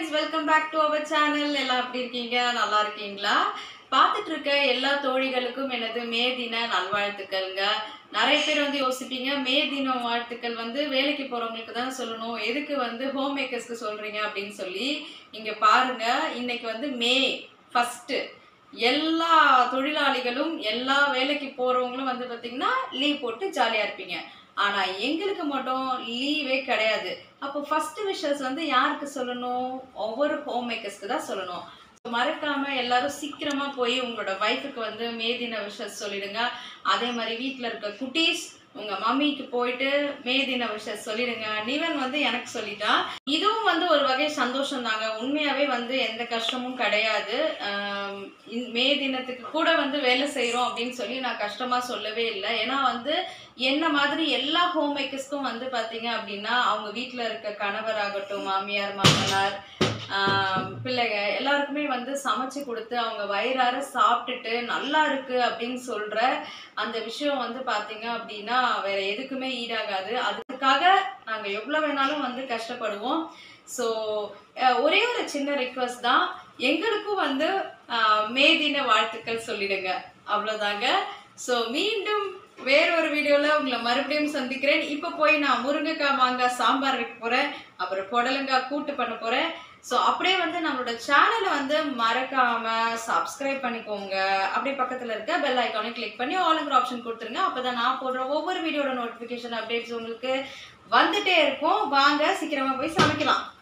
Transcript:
friends welcome back to our channel எல்லாம் எப்படி இருக்கீங்க நல்லா இருக்கீங்களா பார்த்துட்டு இருக்க எல்லா தோழிகளுக்கும் எனது மே தின நல்வாழ்த்துக்கள்ங்க நிறைய பேர் வந்து யோசிப்பீங்க மே தினம் வாழ்த்துக்கள் வந்து வேலைக்கு போறவங்களுக்கு தான் சொல்லணும் எதுக்கு வந்து ஹோம் மேக்கர்ஸ்க்கு சொல்றீங்க அப்படின்னு சொல்லி இங்க பாருங்க இன்னைக்கு வந்து மே ஃபர்ஸ்ட் எல்லா தொழிலாளிகளும் எல்லா வேலைக்கு போறவங்களும் வந்து பாத்தீங்கன்னா லீவ் போட்டு ஜாலியா இருப்பீங்க ஆனா எங்களுக்கு மட்டும் லீவே கிடையாது அப்போ ஃபர்ஸ்ட் விஷஸ் வந்து யாருக்கு சொல்லணும் ஒவ்வொரு ஹோம் மேக்கர்ஸ்க்கு தான் சொல்லணும் So, மறக்காம எல்லாரும் சீக்கிரமா போய் உங்களோட வைஃபுக்கு வந்து மே தின விஷஸ் சொல்லிடுங்க அதே மாதிரி வீட்ல இருக்க குட்டீஸ் உங்க மம்மிக்கு போயிட்டு மே தின விஷஸ் சொல்லிடுங்க நிவன் வந்து எனக்கு சொல்லிட்டான் இதுவும் வந்து ஒரு வகை சந்தோஷம் தாங்க உண்மையாவே வந்து எந்த கஷ்டமும் கிடையாது ஆம், இந்த மே தினத்துக்கு கூட வந்து வேலை செய்றோம் அப்படின்னு சொல்லி நான் கஷ்டமா சொல்லவே இல்லை ஏன்னா வந்து என்ன மாதிரி எல்லா ஹோம் மேக்கர்ஸ்க்கும் வந்து பாத்தீங்க அப்படின்னா அவங்க வீட்ல இருக்க கணவராகட்டும் மாமியார் மாமனார் ஆம், பிள்ளைங்க எல்லாருக்குமே வந்து சமைச்சு கொடுத்து அவங்க வயிறார சாப்பிட்டுட்டு நல்லா இருக்கு அப்படின்னு சொல்ற அந்த விஷயம் வந்து பாத்தீங்க அப்படின்னா வேற எதுக்குமே ஈடாகாது அதுக்காக நாங்க எவ்வளவு வேணாலும் வந்து கஷ்டப்படுவோம் ஸோ ஒரே ஒரு சின்ன ரிக்வஸ்ட் தான் எங்களுக்கும் வந்து ஆஹ், மே தின வாழ்த்துக்கள் சொல்லிடுங்க அவ்வளோதாங்க ஸோ மீண்டும் வேற ஒரு வீடியோல உங்களை மறுபடியும் சந்திக்கிறேன் இப்போ போய் நான் முருங்கைக்காய் மாங்காய் சாம்பார் வைக்க போறேன் அப்புறம் புடலங்காய் கூட்டு பண்ண போறேன் ஸோ அப்படியே வந்து நம்மளோட சேனலை வந்து மறக்காம சப்ஸ்கிரைப் பண்ணிக்கோங்க அப்படியே பக்கத்துல இருக்க பெல் ஐக்கானை கிளிக் பண்ணி ஆளுங்கிற ஆப்ஷன் கொடுத்துருங்க அப்பதான் நான் போடுற ஒவ்வொரு வீடியோட நோட்டிஃபிகேஷன் அப்டேட்ஸ் உங்களுக்கு வந்துட்டே இருக்கும் வாங்க சீக்கிரமா போய் சமைக்கலாம்